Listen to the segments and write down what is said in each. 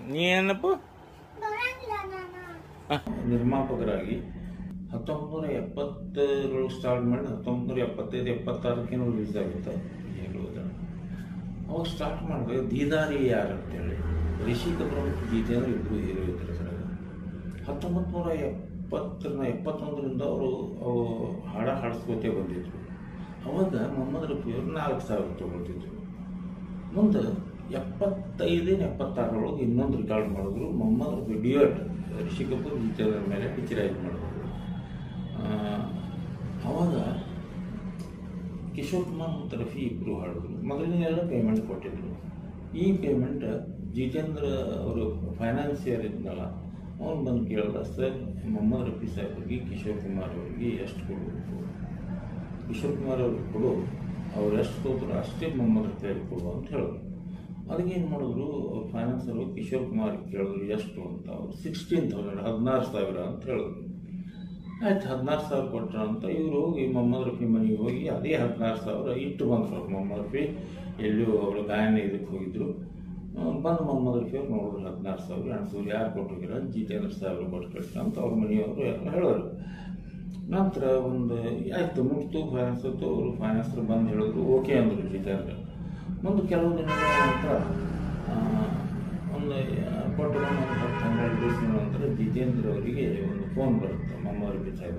ನೀ ಏನಪ್ಪ ಬರಂಗಿಲ್ಲ ನಾನು ನಿರ್ಮಾಪಕರಾಗಿ ಹತ್ತೊಂಬತ್ತು ನೂರ ಎಪ್ಪತ್ತರೊಳಗೆ ಸ್ಟಾರ್ಟ್ ಮಾಡಿ ಹತ್ತೊಂಬತ್ತು ನೂರ ಎಪ್ಪತ್ತೈದು ಎಪ್ಪತ್ತಾರಕ್ಕೇನೋ ರಿಲೀಸ್ ಆಗುತ್ತೆ ಹೇಳುವುದನ್ನು ಅವಾಗ ಸ್ಟಾರ್ಟ್ ಮಾಡಿದಾಗ ದೀದಾರಿ ಯಾರು ಅಂತೇಳಿ ರಿಷಿ ಕಪೂರ್ ಮತ್ತು ಜಿತೇಂದ್ರ ಇಬ್ಬರು ಹೀರೋ ಇದ್ದಾರೆ ಅದ್ರಾಗ ಹತ್ತೊಂಬತ್ತು ನೂರ ಎಪ್ಪತ್ತರ ಎಪ್ಪತ್ತೊಂದರಿಂದ ಅವರು ಅವು ಹಾಡ ಹಾಡಿಸ್ಕೋತೇ ಬಂದಿದ್ರು ಅವಾಗ ಮೊಹಮ್ಮದ್ ರಫಿಯವರು ನಾಲ್ಕು ಸಾವಿರ ತೊಗೊಳ್ತಿದ್ರು ಮುಂದೆ ಎಪ್ಪತ್ತೈದು ಎಪ್ಪತ್ತಾರರೊಳಗೆ ಇನ್ನೊಂದು ರೆಕಾರ್ಡ್ ಮಾಡಿದ್ರು ಮೊಹಮ್ಮದ್ ರಫಿ ಡಿಯೋಟ್ ರಿಷಿ ಕಪೂರ್ ಜಿತೇಂದ್ರ ಮೇಲೆ ಪಿಕ್ಚರೈಸ್ ಮಾಡಿದ್ರು ಆ, ಅವಾಗ ಕಿಶೋರ್ ಕುಮಾರ್ ಮತ್ತು ರಫಿ ಇಬ್ಬರು ಹಾಡಿದ್ರು ಮೊದಲಿನೆಲ್ಲ ಪೇಮೆಂಟ್ ಕೊಟ್ಟಿದ್ರು ಈ ಪೇಮೆಂಟ್ ಜಿತೇಂದ್ರ ಅವರು ಫೈನಾನ್ಸಿಯರ್ ಇದ್ನಲ್ಲ ಅವ್ನು ಬಂದು ಕೇಳ್ದ ಸರ್ ಮೊಹಮ್ಮದ್ ರಫಿ ಸಾಹೇಬ್ರಿಗೆ ಕಿಶೋರ್ ಕುಮಾರ್ ಅವರಿಗೆ ಎಷ್ಟು ಕೊಡಬೇಕು ಕಿಶೋರ್ ಕುಮಾರ್ ಅವ್ರಿಗೆ ಕೊಡು ಅವ್ರು ಎಷ್ಟು ತೋದ್ರು ಅಷ್ಟೇ ಮೊಹಮ್ಮದ್ ರಫಿ ಅವ್ರಿಗೆ ಕೊಡು ಅಂತ ಹೇಳಿದ್ರು ಅದಕ್ಕೆ ಏನು ಮಾಡಿದ್ರು ಅವ್ರು ಫೈನಾನ್ಸ್ ಅವರು ಕಿಶೋರ್ ಕುಮಾರ್ ಕೇಳಿದ್ರು ಎಷ್ಟು ಅಂತ ಅವ್ರು ಸಿಕ್ಸ್ಟೀನ್ ತೌಸಂಡ್ ಹದಿನಾರು ಸಾವಿರ ಅಂತ ಹೇಳಿದ್ರು ಆಯ್ತು ಹದಿನಾರು ಸಾವಿರ ಕೊಟ್ರ ಅಂತ ಇವರು ಹೋಗಿ ಮೊಹಮ್ಮದ್ ರಫಿ ಮನೆಗೆ ಹೋಗಿ ಅದೇ ಹದಿನಾರು ಸಾವಿರ ಇಟ್ಟು ಬಂದರು ಮೊಹಮ್ಮದ್ ರಫಿ ಎಲ್ಲೂ ಅವಳು ಗಾಯನ ಇದಕ್ಕೆ ಹೋಗಿದ್ರು ಆ, ಬಂದು ಮೊಹಮ್ಮದ್ ರಫಿ ಅವ್ರು ನೋಡಿದ್ರು ಹದಿನಾರು ಸಾವಿರ ಅನ್ಸೂರು ಯಾರು ಕೊಟ್ಟಿದ್ದೀರ ಜಿತೇಂದ್ರ ಸಾವಿರ ಕೊಟ್ಟು ಕಳಿಸಿ ಅಂತ ಅವ್ರ ಮನೆಯವರು ಎಲ್ಲ ಹೇಳೋರು ನಂತರ ಒಂದು ಆಯಿತು ಮುಟ್ತು ಫೈನಾನ್ಸ್ ಹೊತ್ತು ಅವರು ಫೈನಾನ್ಸರ್ ಬಂದು ಹೇಳಿದ್ರು ಓಕೆ ಅಂದರು ಜಿತೇಂದ್ರ ಮುಂದೆ ಕೆಲವು ದಿನಗಳ ನಂತರ ಆ, ಒಂದು ಆ, ಕೊಟ್ಟು ಬಂದು ಒಂದು ಹತ್ತು ಹನ್ನೆರಡು ದಿವಸಗಳ ನಂತರ ಜಿತೇಂದ್ರ ಅವರಿಗೆ ಒಂದು ಫೋನ್ ಬರುತ್ತೆ ಮೊಹಮ್ಮದ್ ರಫಿ ಸಾಹೇಬ್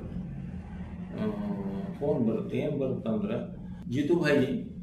ಫೋನ್ ಬರುತ್ತೆ ಏನು ಬರುತ್ತೆ ಅಂದ್ರೆ जीतू भाई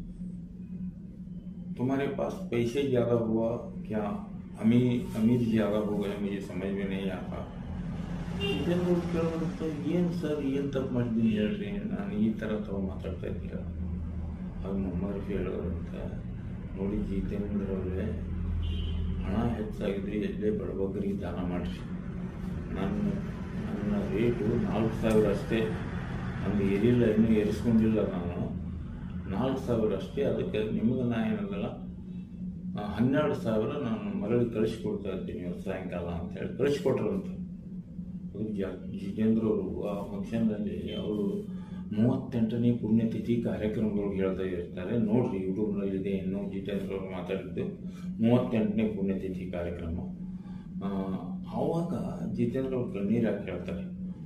तुम्हारे पास पैसे ज़्यादा हुआ क्या अमीर अमीर ज़्यादा हो गए मुझे समझ में नहीं आता ಇದನ್ನು ಕೇಳೋದು ಏನು ಸರ್ ಏನು ತಪ್ಪು ಮಾಡಿದ್ದೀನಿ ಹೇಳ್ರಿ ನಾನು ಈ ಥರ ತಗೊ ಮಾತಾಡ್ತಾ ಇದ್ದೀರ ಅದು ಮೊಹಮ್ಮದ್ ರಫಿ ಹೇಳೋರಂತ ನೋಡಿ ಜಿತೇಂದ್ರ ಅವರೇ ಹಣ ಹೆಚ್ಚಾಗಿದ್ರೆ ಎಲ್ಲೇ ಬಡಬಗ್ಗರಿಗೆ ದಾನ ಮಾಡಿರಿ ನನ್ನ ನನ್ನ ರೇಟು ನಾಲ್ಕು ಸಾವಿರ ಅಷ್ಟೇ ನಂದು ಏರಿಲ್ಲ ಇನ್ನೂ ಏರಿಸ್ಕೊಂಡಿಲ್ಲ ನಾನು ನಾಲ್ಕು ಸಾವಿರ ಅಷ್ಟೇ ಅದಕ್ಕೆ ನಿಮಗೆ ನಾ ಏನಂದಲ್ಲ ಆ, ಹನ್ನೆರಡು ಸಾವಿರ ನಾನು ಮರಳಿ ಕಳಿಸ್ಕೊಡ್ತಾ ಇದ್ದೀನಿ ಇವತ್ತು ಸಾಯಂಕಾಲ ಅಂತೇಳಿ ಕಳಿಸ್ಕೊಟ್ರಂತ ಅದು ಜ- ಜಿತೇಂದ್ರ ಅವರು ಆ ಫಂಕ್ಷನ್ನಲ್ಲಿ ಅವರು ಮೂವತ್ತೆಂಟನೇ ಪುಣ್ಯತಿಥಿ ಕಾರ್ಯಕ್ರಮಗಳು ಹೇಳ್ತಾ ಇರ್ತಾರೆ ನೋಡ್ರಿ ಯೂಟ್ಯೂಬ್ನಲ್ಲಿ ಇದೆ ಇನ್ನೂ ಜಿತೇಂದ್ರ ಅವರು ಮಾತಾಡಿದ್ದು ಮೂವತ್ತೆಂಟನೇ ಪುಣ್ಯತಿಥಿ ಕಾರ್ಯಕ್ರಮ ಆ, ಆವಾಗ ಜಿತೇಂದ್ರ ಅವರು ಕಣ್ಣೀರು ಹಾಕಿ ಹೇಳ್ತಾರೆ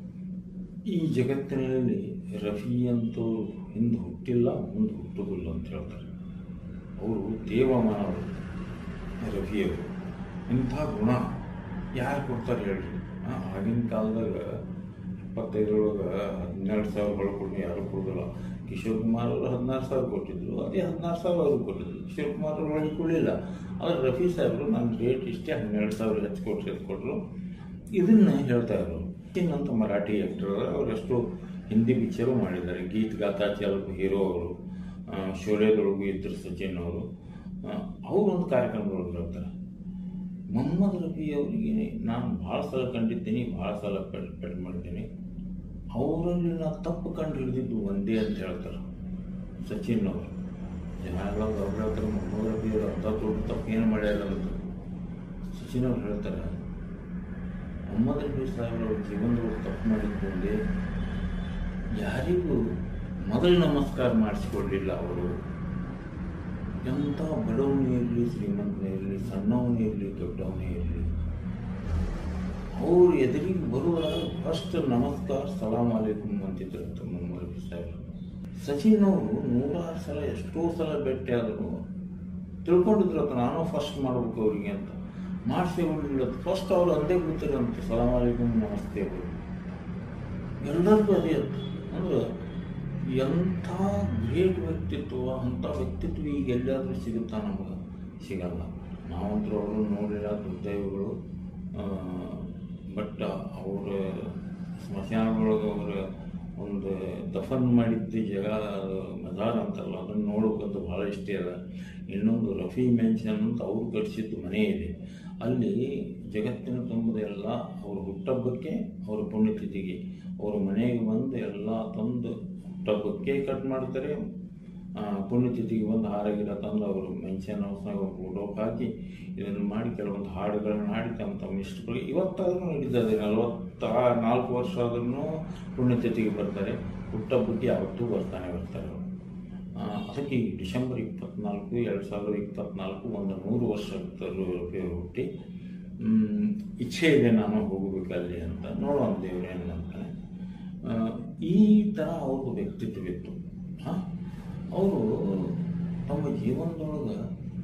ಈ ಜಗತ್ತಿನಲ್ಲಿ ರಫಿ ಅಂತೂ ಹಿಂದೆ ಹುಟ್ಟಿಲ್ಲ ಮುಂದೆ ಹುಟ್ಟುವುದಿಲ್ಲ ಅಂತ ಹೇಳ್ತಾರೆ ಅವರು ದೇವಮಾನವರು ರಫಿಯವರು ಇಂಥ ಗುಣ ಯಾರು ಕೊಡ್ತಾರೆ ಹೇಳ್ರಿ ಆ, ಆಗಿನ ಕಾಲದಾಗ ಇಪ್ಪತ್ತೈದರೊಳಗೆ ಹನ್ನೆರಡು ಸಾವಿರ ಕೊಟ್ಟು ಯಾರು ಕೊಡೋದಿಲ್ಲ ಕಿಶೋರ್ ಕುಮಾರ್ ಅವರು ಹದಿನಾರು ಸಾವಿರ ಕೊಟ್ಟಿದ್ರು ಅದೇ ಹದಿನಾರು ಸಾವಿರ ಅವರು ಕೊಟ್ಟಿದ್ರು ಕಿಶೋರ್ ಕುಮಾರ್ ಅವರು ಒಳಗೆ ಕೊಡಲಿಲ್ಲ ಆದರೆ ರಫಿ ಸಾಹೇಬರು ನನ್ನ ರೇಟ್ ಇಷ್ಟೇ ಹನ್ನೆರಡು ಸಾವಿರ ಹೆಚ್ಚು ಕೊಟ್ಟರು ಹೆಚ್ಚು ಕೊಟ್ಟರು ಇದನ್ನು ಹೇಳ್ತಾ ಇದ್ರು ಇನ್ನಂತ ಮರಾಠಿ ಆ್ಯಕ್ಟರ್ ಅವರೆಷ್ಟು ಹಿಂದಿ ಪಿಕ್ಚರು ಮಾಡಿದ್ದಾರೆ ಗೀತ್ ಗಾತಾ ಚಾಲಕ ಹೀರೋ ಅವರು ಆ, ಶೋಲೆದೊಳಗೂ ಇದ್ರು ಸಚಿನ್ ಅವರು ಆ, ಅವರೊಂದು ಕಾರ್ಯಕ್ರಮದೊಳಗೆ ಹೇಳ್ತಾರೆ ಮೊಹಮ್ಮದ್ ರಫಿ ಅವರಿಗೆ ನಾನು ಭಾಳ ಸಲ ಕಂಡಿದ್ದೀನಿ ಭಾಳ ಸಲ ಪೆಟ್ ಪೆಟ್ ಮಾಡಿದ್ದೀನಿ ಅವರಲ್ಲಿ ನಾನು ತಪ್ಪು ಕಂಡು ಹಿಡಿದಿದ್ದು ಒಂದೇ ಅಂತ ಹೇಳ್ತಾರೆ ಸಚಿನ್ ಅವರು ಜನ ಎಲ್ಲ ಅವ್ರು ಹೇಳ್ತಾರೆ ಮೊಹಮ್ಮದ್ ರಫಿ ಅವರು ಅಂಥ ದೊಡ್ಡ ತಪ್ಪು ಏನು ಮಾಡ್ಯಾರ ಅಂತ ಸಚಿನ್ ಅವ್ರು ಹೇಳ್ತಾರೆ ಮೊಹಮ್ಮದ್ ರಫಿ ಸಾಹೇಬ್ ಅವ್ರ ಜೀವನದೊಳಗೆ ತಪ್ಪು ಮಾಡಿದ್ದು ಒಂದೇ ಯಾರಿಗೂ ಮೊದಲು ನಮಸ್ಕಾರ ಮಾಡಿಸಿಕೊಳ್ಳಿಲ್ಲ ಅವರು ಎಂಥ ಬಡವನೇ ಇರಲಿ ಶ್ರೀಮಂತನೇ ಇರಲಿ ಸಣ್ಣವನೇ ಇರಲಿ ದೊಡ್ಡವನೇ ಇರಲಿ ಅವ್ರು ಎದುರಿಗೆ ಬರುವಾಗ ಫಸ್ಟ್ ನಮಸ್ಕಾರ ಸಲಾಮ್ ಅಲೈಕುಮ್ ಅಂತಿದ್ರಂತ ಮೊಹಮ್ಮದ್ ರಫಿ ಸಾಹೇಬ್ ಸಚಿನ್ ಅವರು ನೂರಾರು ಸಲ ಎಷ್ಟೋ ಸಲ ಭೇಟಿ ಆದರು ತಿಳ್ಕೊಂಡಿದ್ರತ್ತ ನಾನು ಫಸ್ಟ್ ಮಾಡ್ಬೇಕು ಅವ್ರಿಗೆ ಅಂತ ಮಾಡಿಸಿ ಹೋಗಿಲ್ಲತ್ತು ಫಸ್ಟ್ ಅವ್ರು ಅಂದೇ ಬಿಡ್ತಾರಂತೆ ಸಲಾಮ್ ಅಲೈಕುಮ್ ನಮಸ್ತೆ ಅವರು ಎಲ್ಲರಿಗೂ ಅದೇ ಅಂತ ಅಂದ್ರೆ ಎಂಥ ಗ್ರೇಟ್ ವ್ಯಕ್ತಿತ್ವ ಅಂಥ ವ್ಯಕ್ತಿತ್ವ ಈಗ ಎಲ್ಲಾದರೂ ಸಿಗುತ್ತಾ ನಮಗೆ ಸಿಗಲ್ಲ ನಾವಂತೂ ಅವರು ನೋಡಿಲ್ಲ ದುರ್ದೈವಗಳು ಬಟ್ ಅವರ ಸ್ಮಶಾನದೊಳಗೆ ಅವರ ಒಂದು ದಫನ್ ಮಾಡಿದ್ದು ಜಾಗ ಮಜಾರ್ ಅಂತಲ್ಲ ಅದನ್ನು ನೋಡೋಕ್ಕಂತೂ ಭಾಳ ಇಷ್ಟ ಅದ ಇನ್ನೊಂದು ರಫಿ ಮೆನ್ಷನ್ ಅಂತ ಅವ್ರು ಕಟ್ಟಿಸಿದ್ದು ಮನೆ ಇದೆ ಅಲ್ಲಿ ಜಗತ್ತಿನ ತುಂಬದ ಎಲ್ಲ ಅವ್ರ ಹುಟ್ಟಹಬ್ಬಕ್ಕೆ ಅವ್ರ ಪುಣ್ಯತಿಥಿಗೆ ಅವ್ರ ಮನೆಗೆ ಬಂದು ಎಲ್ಲ ತಂದು ಹುಟ್ಟಹಬ್ಬಕ್ಕೆ ಕಟ್ ಮಾಡ್ತಾರೆ ಆ, ಪುಣ್ಯತಿಥಿಗೆ ಬಂದು ಹಾರಗಿರ ತಂದು ಅವರು ಮೆನ್ಷನ್ ಹೌಸ್ನಾಗ ಫೋಟೋಗೆ ಹಾಕಿ ಇದನ್ನು ಮಾಡಿ ಕೆಲವೊಂದು ಹಾಡುಗಳನ್ನ ಹಾಡಿ ತಮ್ಮ ತಮ್ಮ ಇಷ್ಟಗಳು ಇವತ್ತಾದ್ರೂ ನಡೀತದೆ ನಲವತ್ತ ನಾಲ್ಕು ವರ್ಷ ಆದ್ರೂ ಪುಣ್ಯತಿಥಿಗೆ ಬರ್ತಾರೆ ಹುಟ್ಟಹಬ್ಬಕ್ಕೆ ಯಾವತ್ತೂ ಬರ್ತಾನೆ ಬರ್ತಾರೆ ಅವರು ಆ, ಅದಕ್ಕೆ ಈ ಡಿಸೆಂಬರ್ ಇಪ್ಪತ್ನಾಲ್ಕು ಎರಡು ಸಾವಿರದ ಇಪ್ಪತ್ನಾಲ್ಕು ಒಂದು ನೂರು ವರ್ಷ ಆಗ್ತಾರೆ ರಫಿ ಅವರು ಹುಟ್ಟಿ ಮ್, ಇಚ್ಛೆ ಇದೆ ನಾನು ಹೋಗಬೇಕು ಅಲ್ಲಿ ಅಂತ ನೋಡೋಣ ದೇವ್ರು ಏನು ಮಾಡ್ತಾನೆ ಆ, ಈ ಥರ ಅವ್ರದ್ದು ವ್ಯಕ್ತಿತ್ವ ಹಾಂ ಅವರು ತಮ್ಮ ಜೀವನದೊಳಗೆ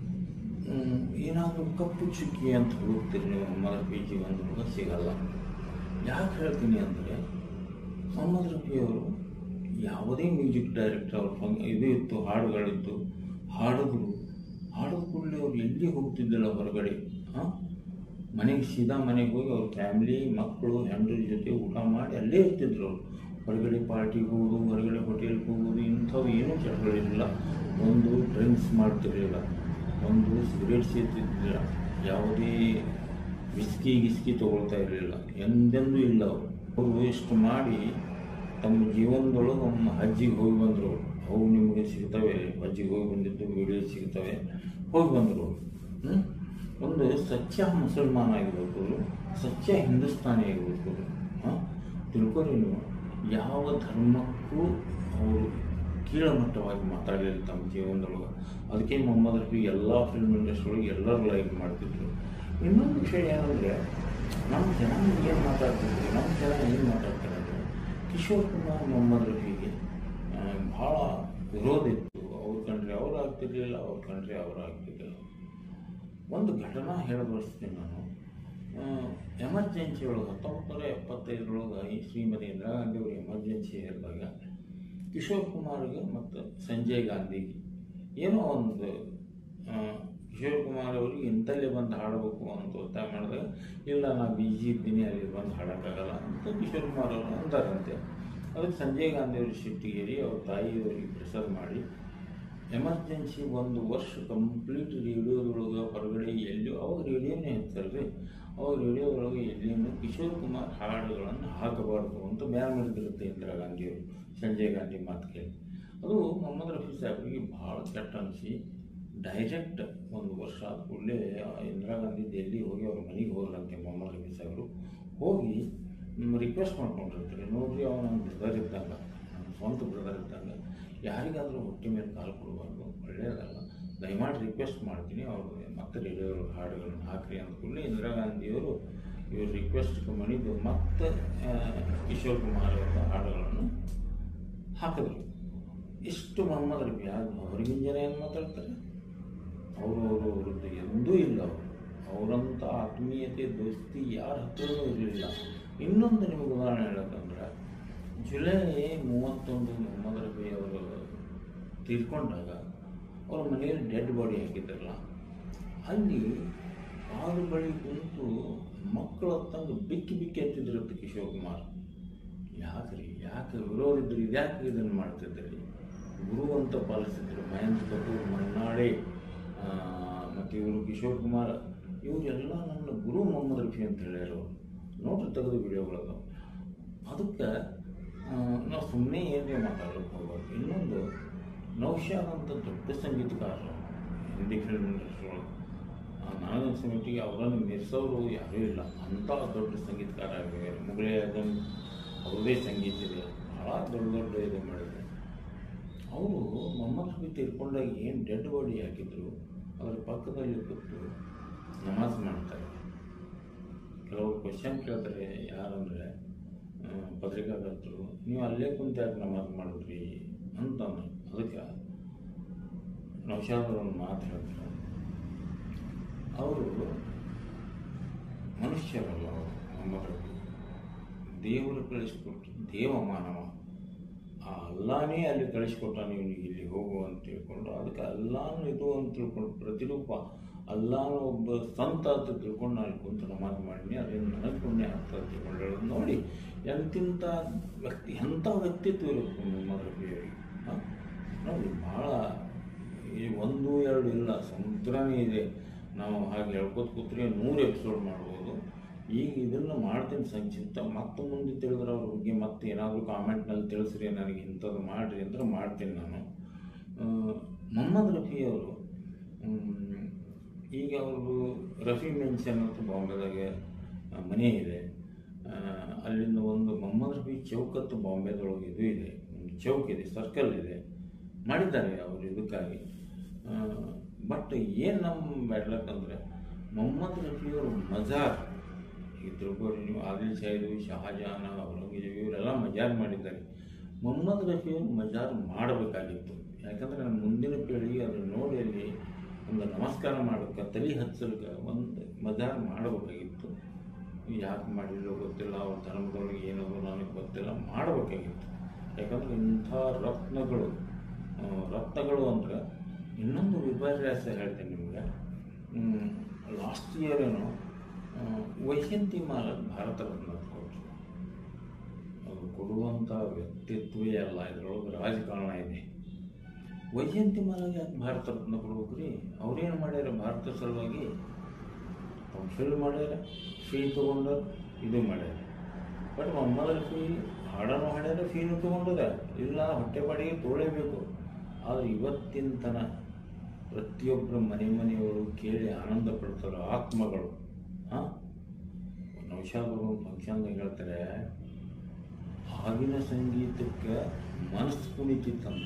ಏನಾದರೂ ಕಪ್ಪು ಚುಕ್ಕಿ ಅಂತ ಹುಡುಕ್ತೀರಿ ನೀವು ಮೊಹಮ್ಮದ್ ರಫಿ ಜೀವನದೊಳಗೆ ಸಿಗಲ್ಲ ಯಾಕೆ ಹೇಳ್ತೀನಿ ಅಂದರೆ ಮೊಹಮ್ಮದ್ ರಫಿಯವರು ಯಾವುದೇ ಮ್ಯೂಸಿಕ್ ಡೈರೆಕ್ಟರ್ ಅವ್ರ ಫಂಕ್ ಇದು ಇತ್ತು ಹಾಡುಗಳಿತ್ತು ಹಾಡಿದ್ರು ಹಾಡಿದ ಕೂಡಲೇ ಅವ್ರು ಎಲ್ಲಿ ಹೋಗ್ತಿದ್ದಿಲ್ಲ ಹೊರಗಡೆ ಹಾಂ ಮನೆಗೆ ಸೀದಾ ಮನೆಗೆ ಹೋಗಿ ಅವ್ರ ಫ್ಯಾಮ್ಲಿ ಮಕ್ಕಳು ಹೆಂಡ್ರ ಜೊತೆ ಊಟ ಮಾಡಿ ಅಲ್ಲೇ ಇರ್ತಿದ್ರು ಅವರು ಹೊರಗಡೆ ಪಾರ್ಟಿಗೆ ಹೋಗೋದು ಹೊರಗಡೆ ಹೋಟೆಲ್ಗೆ ಹೋಗೋದು ಇಂಥವು ಏನೂ ಚಟಗಳಿರಲಿಲ್ಲ ಒಂದು ಡ್ರಿಂಕ್ಸ್ ಮಾಡ್ತಿರಲಿಲ್ಲ ಒಂದು ಸಿಗರೇಟ್ ಸೇರ್ತಿದ್ದಿಲ್ಲ ಯಾವುದೇ ವಿಸ್ಕಿ ಗಿಸ್ಕಿ ತೊಗೊಳ್ತಾ ಇರಲಿಲ್ಲ ಎಂದೆಂದೂ ಇಲ್ಲ ಅವರು ಅವರು ಇಷ್ಟು ಮಾಡಿ ತಮ್ಮ ಜೀವನದೊಳಗೆ ನಮ್ಮ ಹಜ್ಜಿಗೆ ಹೋಗಿ ಬಂದರು ಅವು ನಿಮಗೆ ಸಿಗ್ತವೆ ಹಜ್ಜಿಗೆ ಹೋಗಿ ಬಂದಿದ್ದು ವಿಡಿಯೋ ಸಿಗ್ತವೆ ಹೋಗಿ ಬಂದರು ಹ್ಞೂ ಒಂದು ಸಚ್ಯ ಮುಸಲ್ಮಾನ ಆಗಿರ್ಬೇಕು ಅವರು ಸಚ್ಯ ಹಿಂದೂಸ್ತಾನಿ ಆಗಿರ್ಬೇಕು ಅವರು ಹಾಂ ತಿಳ್ಕೊರಿ ನೀವು ಯಾವ ಧರ್ಮಕ್ಕೂ ಅವರು ಕೀಳಮಟ್ಟವಾಗಿ ಮಾತಾಡಲಿಲ್ಲ ತಮ್ಮ ಜೀವನದೊಳಗೆ ಅದಕ್ಕೆ ಮೊಹಮ್ಮದ್ ರಫಿ ಎಲ್ಲ ಫಿಲ್ಮ್ ಇಂಡಸ್ಟ್ರಿ ಒಳಗೆ ಎಲ್ಲರೂ ಲೈಕ್ ಮಾಡ್ತಿದ್ರು ಇನ್ನೊಂದು ವಿಷಯ ಏನಂದರೆ ನಮ್ಮ ಜನ ಏನು ಮಾತಾಡ್ತಿದ್ರು ನಮ್ಮ ಜನ ಏನು ಮಾತಾಡ್ತಾರೆ ಅಂದರೆ ಕಿಶೋರ್ ಕುಮಾರ್ ಮೊಹಮ್ಮದ್ ರಫಿಗೆ ಆ, ಭಾಳ ವಿರೋಧ ಇತ್ತು ಅವ್ರ ಕಂಡ್ರೆ ಅವ್ರು ಆಗ್ತಿರ್ಲಿಲ್ಲ ಅವ್ರ ಕಂಡ್ರೆ ಅವ್ರು ಆಗ್ತಿರ್ಲಿಲ್ಲ ಒಂದು ಘಟನಾ ಹೇಳಿ ಬಯಸ್ತೀನಿ ನಾನು ಎಮರ್ಜೆನ್ಸಿ ಒಳಗೆ ಹತ್ತೊಂಬತ್ತು ನೂರ ಎಪ್ಪತ್ತೈದರೊಳಗೆ ಈ ಶ್ರೀಮತಿ ಇಂದಿರಾ ಗಾಂಧಿ ಅವರು ಎಮರ್ಜೆನ್ಸಿ ಹೇಳಿದಾಗ ಕಿಶೋರ್ ಕುಮಾರ್ಗೆ ಮತ್ತು ಸಂಜಯ್ ಗಾಂಧಿಗೆ ಏನೋ ಒಂದು ಆ, ಕಿಶೋರ್ ಕುಮಾರ್ ಅವರಿಗೆ ಇಂಥಲ್ಲೇ ಬಂದು ಹಾಡಬೇಕು ಅಂತ ಒತ್ತಾಯ ಮಾಡಿದಾಗ ಇಲ್ಲ ನಾನು ಬಿಜಿ ಇದ್ದೀನಿ ಅಲ್ಲಿ ಬಂದು ಹಾಡೋಕ್ಕಾಗಲ್ಲ ಅಂತ ಕಿಶೋರ್ ಕುಮಾರ್ ಅವರು ಅಂತಾರಂತೆ ಅದಕ್ಕೆ ಸಂಜಯ್ ಗಾಂಧಿ ಅವರು ಸಿಟ್ಟಿಗೇರಿ ಅವ್ರ ತಾಯಿಯವರಿಗೆ ಪ್ರೆಸರ್ ಮಾಡಿ ಎಮರ್ಜೆನ್ಸಿ ಒಂದು ವರ್ಷ ಕಂಪ್ಲೀಟ್ ರೇಡಿಯೋದೊಳಗೆ ಹೊರಗಡೆ ಎಲ್ಲಿಯೂ ಅವಾಗ ರೇಡಿಯೋನೇ ಇರ್ತಾರೆ ಅವಾಗ ರೇಡಿಯೋದೊಳಗೆ ಎಲ್ಲಿಯೂ ಕಿಶೋರ್ ಕುಮಾರ್ ಹಾಡುಗಳನ್ನು ಹಾಕಬಾರ್ದು ಅಂತ ಬ್ಯಾನ್ ಮಾಡಿದಿರುತ್ತೆ ಇಂದಿರಾ ಗಾಂಧಿಯವರು ಸಂಜಯ್ ಗಾಂಧಿ ಮಾತು ಕೇಳಿ ಅದು ಮೊಹಮ್ಮದ್ ರಫಿ ಸಾಹೇಬರಿಗೆ ಭಾಳ ಕೆಟ್ಟ ಅನಿಸಿ ಡೈರೆಕ್ಟ್ ಒಂದು ವರ್ಷ ಆದ ಕೂಡಲೇ ಇಂದಿರಾ ಗಾಂಧಿ ಡೆಲ್ಲಿ ಹೋಗಿ ಅವ್ರ ಮನೆಗೆ ಹೋದ್ರಂತೆ ಮೊಹಮ್ಮದ್ ರಫಿ ಸಾಹೇಬರು ಹೋಗಿ ರಿಕ್ವೆಸ್ಟ್ ಮಾಡ್ಕೊಂಡಿರ್ತಾರೆ ನೋಡ್ರಿ ಅವ್ನು ನನ್ನ ಬ್ರದರ್ ಇದ್ದಂಗೆ ನನ್ನ ಸ್ವಂತ ಬ್ರದರ್ ಇದ್ದಂಗೆ ಯಾರಿಗಾದರೂ ಹೊಟ್ಟೆ ಮೇಲೆ ಕಾಲು ಕೊಡಬಾರ್ದು ಒಳ್ಳೆಯದಲ್ಲ ದಯಮಾಡಿ ರಿಕ್ವೆಸ್ಟ್ ಮಾಡ್ತೀನಿ ಅವರು ಮತ್ತೆ ರೇಡಿಯೋ ಹಾಡುಗಳನ್ನು ಹಾಕ್ರಿ ಅಂದ ಕೂಡಲೇ ಇಂದಿರಾ ಗಾಂಧಿಯವರು ಇವ್ರ ರಿಕ್ವೆಸ್ಟ್ಗೆ ಮಣಿದು ಮತ್ತೆ ಆ, ಕಿಶೋರ್ ಕುಮಾರ್ ಅವರ ಹಾಡುಗಳನ್ನು ಹಾಕಿದ್ರು ಇಷ್ಟು ಮೊಹಮ್ಮದ್ ರಫಿ ಯಾರು ಹೊರಗಿನ ಜನ ಏನು ಮಾತಾಡ್ತಾರೆ ಅವರು ಅವರು ಅವ್ರದ್ದು ಎಂದೂ ಇಲ್ಲ ಅವರು ಅವರಂಥ ಆತ್ಮೀಯತೆ ದೋಸ್ತಿ ಯಾರ ಹತ್ರನೂ ಇರಲಿಲ್ಲ ಇನ್ನೊಂದು ನಿಮಗೆ ಉದಾಹರಣೆ ಹೇಳೋದಂದ್ರೆ ಜುಲೈ ಮೂವತ್ತೊಂದು ಮೊಹಮ್ಮದ್ ರಫಿ ಅವರು ತೀರ್ಕೊಂಡಾಗ ಅವ್ರ ಮನೆಯಲ್ಲಿ ಡೆಡ್ ಬಾಡಿ ಹಾಕಿದ್ರಲ್ಲ ಅಲ್ಲಿ ಆರು ಬಳಿ ಕುಂತು ಮಕ್ಕಳ ತಂದು ಬಿಕ್ಕಿ ಬಿಕ್ಕಿ ಹತ್ತಿದ್ರಂತೆ ಕಿಶೋರ್ ಕುಮಾರ್ ಯಾಕ್ರಿ ಯಾಕೆ ವಿರೋಧ ಇದ್ರಿ ಇದ್ಯಾಕೆ ಇದನ್ನು ಮಾಡ್ತಿದ್ರಿ ಗುರು ಅಂತ ಪಾಲಿಸಿದ್ರು ಮಹೇಂದ್ರ ಕಪೂರ್ ಮನ್ನಾಡೆ ಮತ್ತು ಇವರು ಕಿಶೋರ್ ಕುಮಾರ್ ಇವರೆಲ್ಲ ನನ್ನ ಗುರು ಮೊಹಮ್ಮದ್ ರಫಿ ಅಂತ ಹೇಳ್ಯಾರು ನೋಡ್ರಿ ತೆಗೆದು ವಿಡಿಯೋಗಳದು ಅದಕ್ಕೆ ನಾವು ಸುಮ್ಮನೆ ಏನೇ ಮಾತಾಡೋಕೆ ಹೋಗ್ಬಾರ್ದು ಇನ್ನೊಂದು ನೌಶಾದ್ ಅಂತ ದೊಡ್ಡ ಸಂಗೀತಗಾರರು ಹಿಂದಿ ಫಿಲ್ಮ್ ಇಂಡಸ್ಟ್ರಿ ಒಳಗೆ ನನಗೆ ಸಮಿತಿಗೆ ಅವರನ್ನು ಮೀರಿಸೋರು ಯಾರೂ ಇಲ್ಲ ಅಂಥ ದೊಡ್ಡ ಸಂಗೀತಕಾರ ಆಗಿದ್ದಾರೆ ಮುಗಳೇ ಅದನ್ನು ಅವ್ರದ್ದೇ ಸಂಗೀತ ಇದೆ ಭಾಳ ದೊಡ್ಡ ದೊಡ್ಡ ಇದು ಮಾಡಿದ್ದಾರೆ ಅವರು ಮೊಹಮ್ಮದ್ ರಫಿ ತೀರ್ಕೊಂಡಾಗ ಏನು ಡೆಡ್ ಬಾಡಿ ಹಾಕಿದ್ರು ಅದರ ಪಕ್ಕದಲ್ಲಿ ಕೂತು ನಮಾಜ್ ಮಾಡ್ತಾರೆ ಕೆಲವರು ಕ್ವಶನ್ ಕೇಳ್ತಾರೆ ಯಾರಂದರೆ ಪತ್ರಿಕಾಕರ್ತರು ನೀವು ಅಲ್ಲೇ ಕುಂತು ಯಾಕೆ ನಮಾಜ್ ಮಾಡಿದ್ರಿ ಅಂತ ಅದಕ್ಕೆ ನೌಶಾದ್ ಒಂದು ಮಾತು ಹೇಳ್ತಾರೆ ಅವರು ಮನುಷ್ಯರಲ್ಲ ಅವರು ಮೊಹಮ್ಮದ್ ರಫಿ ದೇವರು ಕಳಿಸ್ಕೊಟ್ಟು ದೇವ ಮಾನವ ಆ ಅಲ್ಲಾನೇ ಅಲ್ಲಿ ಕಳಿಸ್ಕೊಟ್ಟ ನೀವು ಇಲ್ಲಿ ಹೋಗು ಅಂತ ತಿಳ್ಕೊಂಡು ಅದಕ್ಕೆ ಅಲ್ಲಾನು ಇದು ಅಂತ ತಿಳ್ಕೊಂಡು ಪ್ರತಿರೂಪ ಅಲ್ಲಾನು ಒಬ್ಬ ಸಂತ ಅಂತ ತಿಳ್ಕೊಂಡು ನಾನು ಕುಂತು ನಮಾಜ್ ಮಾಡೀನಿ ಅದರಿಂದ ನನಗೆ ಪುಣ್ಯ ಆಗ್ತದೆ ತಿಳ್ಕೊಂಡು ಹೇಳೋದು ನೋಡಿ ಎಂತಿಂಥ ವ್ಯಕ್ತಿ ಎಂಥ ವ್ಯಕ್ತಿತ್ವ ಇರುತ್ತೆ ಮೊಹಮ್ಮದ್ ರಫಿಯವರಿಗೆ ಹಾಂ ನೋಡಿ ಭಾಳ ಈ ಒಂದು ಎರಡು ಇಲ್ಲ ಸಮುದ್ರನೇ ಇದೆ ನಾವು ಹಾಗೆ ಹೇಳ್ಕೊತ ಕೂತ್ರೆ ನೂರು ಎಪಿಸೋಡ್ ಮಾಡ್ಬೋದು ಈಗ ಇದನ್ನು ಮಾಡ್ತೀನಿ ಸಂಚಿತ ಮತ್ತೆ ಮುಂದೆ ತಿಳಿದ್ರೆ ಅವ್ರ ಬಗ್ಗೆ ಮತ್ತೆ ಏನಾದರೂ ಕಾಮೆಂಟ್ನಲ್ಲಿ ತಿಳಿಸ್ರಿ ನನಗೆ ಇಂಥದ್ದು ಮಾಡಿರಿ ಅಂದ್ರೆ ಮಾಡ್ತೀನಿ ನಾನು ಆ, ಮೊಹಮ್ಮದ್ ರಫಿಯವರು ಈಗ ಅವರು ರಫಿ ಮೆನ್ಷನ್ ಅಂತ ಬಾಂಬೆದಾಗೆ ಆ, ಮನೆ ಇದೆ ಆ, ಅಲ್ಲಿಂದ ಒಂದು ಮೊಹಮ್ಮದ್ ರಫಿ ಚೌಕತ್ತು ಬಾಂಬೆದೊಳಗೆ ಇದು ಇದೆ ಒಂದು ಚೌಕ್ ಇದೆ ಸರ್ಕಲ್ ಇದೆ ಮಾಡಿದ್ದಾರೆ ಅವರು ಇದಕ್ಕಾಗಿ ಬಟ್ ಏನು ನಮ್ಮ ಬ್ಯಾಡ್ಲಕ್ ಅಂದರೆ ಮೊಹಮ್ಮದ್ ರಫಿಯವರು ಮಜಾರ್ ಈ ತಿಳ್ಕೊಳ್ಳಿ ನೀವು ಆದಿಲ್ ಶಾಹಿದು ಶಹಜಹಾನ ಔರಂಗಜೇಬ್ ಇವರೆಲ್ಲ ಮಜಾರ್ ಮಾಡಿದ್ದಾರೆ ಮೊಹಮ್ಮದ್ ರಫಿಯವರು ಮಜಾರ್ ಮಾಡಬೇಕಾಗಿತ್ತು ಯಾಕಂದರೆ ನನ್ನ ಮುಂದಿನ ಪೀಳಿಗೆ ಅದನ್ನು ನೋಡಿ ಅಲ್ಲಿ ಒಂದು ನಮಸ್ಕಾರ ಮಾಡೋಕ್ಕೆ ತಲೆ ಹಚ್ಚಲಿಕ್ಕೆ ಒಂದು ಮಜಾರ್ ಮಾಡಬೇಕಾಗಿತ್ತು ಯಾಕೆ ಮಾಡಿಲ್ಲೋ ಗೊತ್ತಿಲ್ಲ ಅವ್ರ ಧರ್ಮದೊಳಗೆ ಏನದು ನನಗೆ ಗೊತ್ತಿಲ್ಲ ಮಾಡಬೇಕಾಗಿತ್ತು ಯಾಕಂದರೆ ಇಂಥ ರತ್ನಗಳು ಆ, ರತ್ನಗಳು ಅಂದ್ರೆ ಇನ್ನೊಂದು ವಿಪರ್ಯಾಸ ಹೇಳ್ತೇನೆ ನಿಮಗೆ ಲಾಸ್ಟ್ ಇಯರ್ ಏನೋ ಆ, ವೈಜಯಂತಿ ಮಾಲಕ್ ಭಾರತ ರತ್ನ ಕೊಟ್ಟರು ಅದು ಕೊಡುವಂಥ ವ್ಯಕ್ತಿತ್ವೇ ಅಲ್ಲ ಇದರೊಳಗೆ ರಾಜಕಾರಣ ಇದೆ ವೈಜಯಂತಿ ಮಾಲಾಗೆ ಯಾಕೆ ಭಾರತ ರತ್ನ ಕೊಡ್ಬೇಕ್ರಿ ಅವ್ರೇನು ಮಾಡ್ಯಾರ ಭಾರತ ಸಲುವಾಗಿ ಅವ್ರು ಫಿಲ್ ಮಾಡ್ಯಾರ ಫೀ ತೊಗೊಂಡಾರ ಇದು ಮಾಡ್ಯಾರ ಬಟ್ ಮೊಹಮ್ಮದ್ ರಫಿ ಹಾಡನ್ನು ಹಾಡ್ಯಾರ ಫೀನು ತೊಗೊಂಡದ ಇಲ್ಲ ಹೊಟ್ಟೆ ಬಾಡಿಗೆ ತೊಗೊಳ್ಳೇಬೇಕು ಆದರೆ ಇವತ್ತಿನ ತನ ಪ್ರತಿಯೊಬ್ಬರ ಮನೆ ಮನೆಯವರು ಕೇಳಿ ಆನಂದ ಪಡ್ತಾರೆ ಆತ್ಮಗಳು ಹಾಂ ನೌಶಾದ್ ಅವರು ಫಂಕ್ಷನ್ದಾಗ ಹೇಳ್ತಾರೆ ಆಗಿನ ಸಂಗೀತಕ್ಕೆ ಮನಸ್ಸು ಕುಣಿತಿತ್ತಂತ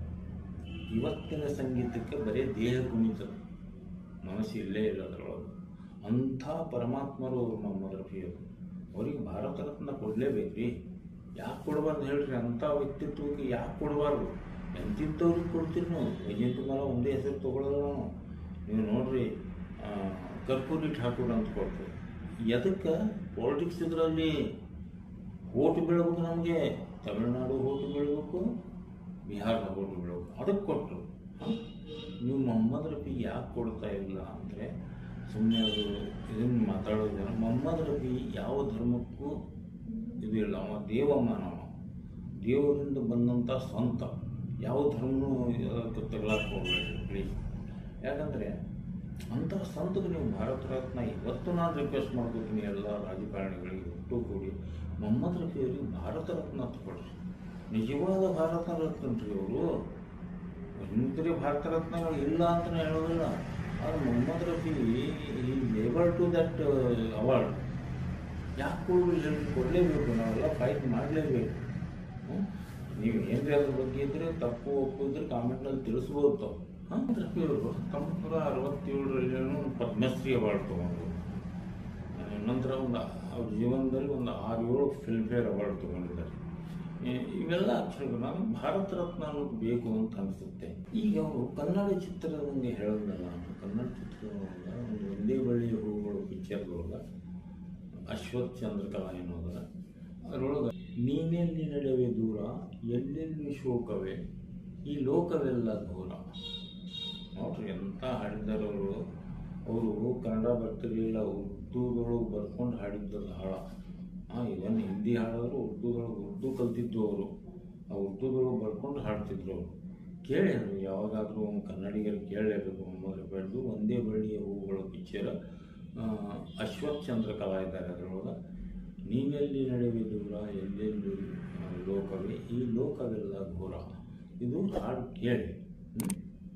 ಇವತ್ತಿನ ಸಂಗೀತಕ್ಕೆ ಬರೀ ದೇಹ ಕುಣಿತದ ಮನಸ್ಸು ಇಲ್ಲೇ ಇಲ್ಲ ಅದರೊಳಗೆ ಅಂಥ ಪರಮಾತ್ಮರು ಅವರು ಮೊಹಮ್ಮದ್ ರಫಿಯವರು ಅವ್ರಿಗೆ ಭಾರತ ರತ್ನ ಕೊಡಲೇಬೇಕ್ರಿ ಯಾಕೆ ಕೊಡಬಾರ್ದು ಹೇಳ್ರಿ ಅಂಥ ವ್ಯಕ್ತಿತ್ವಕ್ಕೆ ಯಾಕೆ ಕೊಡಬಾರ್ದು ಎಂತಿಂಥವ್ರಿಗೆ ಕೊಡ್ತೀರಿ ನಾವು ವೈಜಯಂತಿ ಮಾಲ ಒಂದೇ ಹೆಸರು ತೊಗೊಳ್ಳೋದು ನಾವು ನೀವು ನೋಡ್ರಿ ಆ, ಕರ್ಪೂರಿ ಠಾಕೂರ್ ಅಂತ ಕೊಡ್ತೀವಿ ಎದಕ್ಕೆ ಪಾಲಿಟಿಕ್ಸ್ ಇದರಲ್ಲಿ ಓಟು ಬೀಳ್ಬೇಕು ನಮಗೆ ತಮಿಳುನಾಡು ಓಟು ಬೀಳ್ಬೇಕು ಬಿಹಾರದ ಓಟು ಬೀಳ್ಬೇಕು ಅದಕ್ಕೆ ಕೊಟ್ಟರು ನೀವು ಮೊಹಮ್ಮದ್ ರಫಿ ಯಾಕೆ ಕೊಡ್ತಾ ಇಲ್ಲ ಅಂದರೆ ಸುಮ್ಮನೆ ಅದು ಇದನ್ನು ಮಾತಾಡೋದು ಮೊಹಮ್ಮದ್ ರಫಿ ಯಾವ ಧರ್ಮಕ್ಕೂ ಇದು ಇಲ್ಲ ಅವ ದೇವ ಮಾನವ ದೇವರಿಂದ ಬಂದಂಥ ಸ್ವಂತ ಯಾವ ಧರ್ಮನೂ ಅದಕ್ಕೆ ತಗೊಳಕ್ಕೆ ಹೋಗಬೇಡಿ ಪ್ಲೀಸ್ ಯಾಕಂದರೆ ಅಂಥ ಸಂತಗೆ ನೀವು ಭಾರತ ರತ್ನ ಇವತ್ತು ನಾನು ರಿಕ್ವೆಸ್ಟ್ ಮಾಡ್ಕೋತೀನಿ ಎಲ್ಲ ರಾಜಕಾರಣಿಗಳಿಗೆ ಒಟ್ಟು ಕೂಡಿ ಮೊಹಮ್ಮದ್ ರಫಿ ಅವರಿಗೆ ಭಾರತ ರತ್ನ ತಗೊಳ್ರಿ ನಿಜವಾದ ಭಾರತ ರತ್ನ ರೀ ಅವರು ಒಂದ್ರಿ ಭಾರತ ರತ್ನಗಳು ಇಲ್ಲ ಅಂತ ಹೇಳೋದಿಲ್ಲ ಆದರೆ ಮೊಹಮ್ಮದ್ ರಫಿ ಈ ಲೇಬಲ್ ಟು ದಟ್ ಅವಾರ್ಡ್ ಯಾಕೆ ಕೊಡ್ರಿ ಹೇಳಿ ಕೊಡಲೇಬೇಕು ನಾವೆಲ್ಲ ಫೈಟ್ ಮಾಡಲೇಬೇಕು ನೀವು ಏನ್ರಿ ಅದ್ರ ಬಗ್ಗೆ ಇದ್ರೆ ತಪ್ಪು ಒಪ್ಪು ಇದ್ರೆ ಕಾಮೆಂಟ್ನಲ್ಲಿ ತಿಳಿಸ್ಬೋದು ತಾವು ಹಾಂ ರಫಿ ಅವರು ಹತ್ತೊಂಬತ್ತು ನೂರ ಅರವತ್ತೇಳರಲ್ಲಿ ಒಂದು ಪದ್ಮಶ್ರೀ ಅವಾರ್ಡ್ ತೊಗೊಂಡ್ರು ನಂತರ ಒಂದು ಅವ್ರ ಜೀವನದಲ್ಲಿ ಒಂದು ಆರು ಏಳು ಫಿಲ್ಮ್ಫೇರ್ ಅವಾರ್ಡ್ ತೊಗೊಂಡಿದ್ದಾರೆ ಇ- ಇವೆಲ್ಲ ಅಕ್ಷರಗಳು ನಾನು ಭಾರತ ರತ್ನ ಅನ್ನೋದು ಬೇಕು ಅಂತ ಅನಿಸುತ್ತೆ ಈಗ ಅವರು ಕನ್ನಡ ಚಿತ್ರದಂಗೆ ಹೇಳಿದ್ನಲ್ಲ ನಾನು ಕನ್ನಡ ಚಿತ್ರದೊಳಗೆ ಒಂದು ಒಂದೇ ಬಳ್ಳಿಯ ಹೂಗಳು ಪಿಕ್ಚರ್ದೊಳಗೆ ಅಶ್ವಥ್ ಚಂದ್ರಕಲಾ ಎನ್ನುವುದ ಅದರೊಳಗೆ ನೀನೆಲ್ಲಿ ನಡೆವೆ ದೂರ ಎಲ್ಲೆಲ್ಲಿ ಶೋಕವೇ ಈ ಲೋಕವೆಲ್ಲ ದೂರ ನೋಡ್ರಿ ಎಂತ ಹಾಡಿದ್ದಾರೆ ಅವರು ಅವರು ಕನ್ನಡ ಬರ್ತಿರ್ಲಿಲ್ಲ ಉರ್ದುದೊಳಗೆ ಬರ್ಕೊಂಡು ಹಾಡಿದ್ದದು ಹಾಡ ಹಾಂ ಇವನ್ ಹಿಂದಿ ಹಾಡೋರು ಉರ್ದುದೊಳಗೆ ಉರ್ದು ಕಲ್ತಿದ್ದು ಅವರು ಆ ಉರ್ದುದೊಳಗೆ ಬರ್ಕೊಂಡು ಹಾಡ್ತಿದ್ರು ಅವರು ಕೇಳಿ ಅದು ಯಾವಾಗಾದರೂ ಕನ್ನಡಿಗರು ಕೇಳಲೇಬೇಕು ಮೊಹಮ್ಮದ್ ರಫೇಳ್ದು ಒಂದೇ ಬಳ್ಳಿಯ ಹೂವುಗಳ ಪಿಕ್ಚರ್ ಅಶ್ವಥ್ ಚಂದ್ರ ಕಲಾ ಇದ್ದಾರೆ ಅದರೊಳಗೆ ನೀನೆಲ್ಲಿ ನಡೆವೆ ದೂರ ಎಲ್ಲೆಲ್ಲಿ ಆ, ಲೋಕವೇ ಈ ಲೋಕವೆಲ್ಲ ಘೋರ ಇದು ಹಾಡು ಕೇಳಿ ಹ್ಮ್?